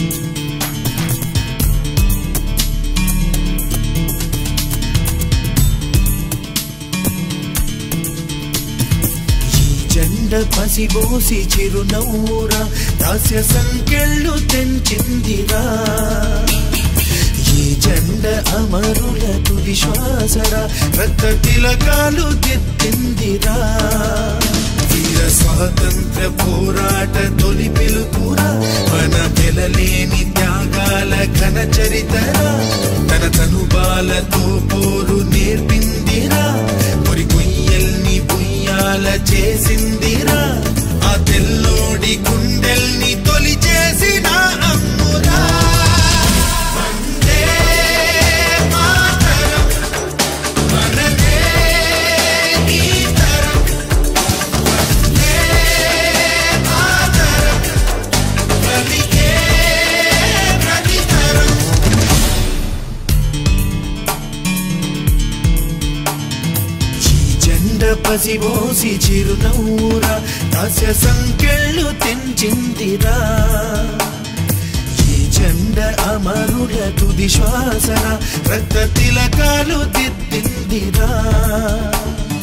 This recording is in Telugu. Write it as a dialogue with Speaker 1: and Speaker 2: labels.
Speaker 1: ఈ జెండ పసిబోసి చిరునవ్వురా దాస్య సంఖ్యళ్ళు తెంచిందిరా ఈ జెండ అమరుల తుది శ్వాసరా రక్త తిలకాలు దిద్దిందిరా వీర స్వాతంత్ర పోరాట తొలి పిలుపురా మన వెలలేని త్యాగాల ఘన చరితరా తన తనుబాలతో పోరు నేర్పిందిరా పొరి కొయ్యల్ని బుయ్యాల చేసిందిరా ఆ తెల్లోడి గుండెల్ని తొలి చేసిన అమ్మురా వందే మాతరం మనదే ఈ తరం వందే మాతరం పలికే ప్రతి తరం ఈ జెండ పసిబోసి చిరునవ్వురా దాస్య సంఖ్యళ్ళు తెంచిందిరా ఈ జెండ అమరుల తుది శ్వాసరా రక్త తిలకాలు దిద్దిందిరా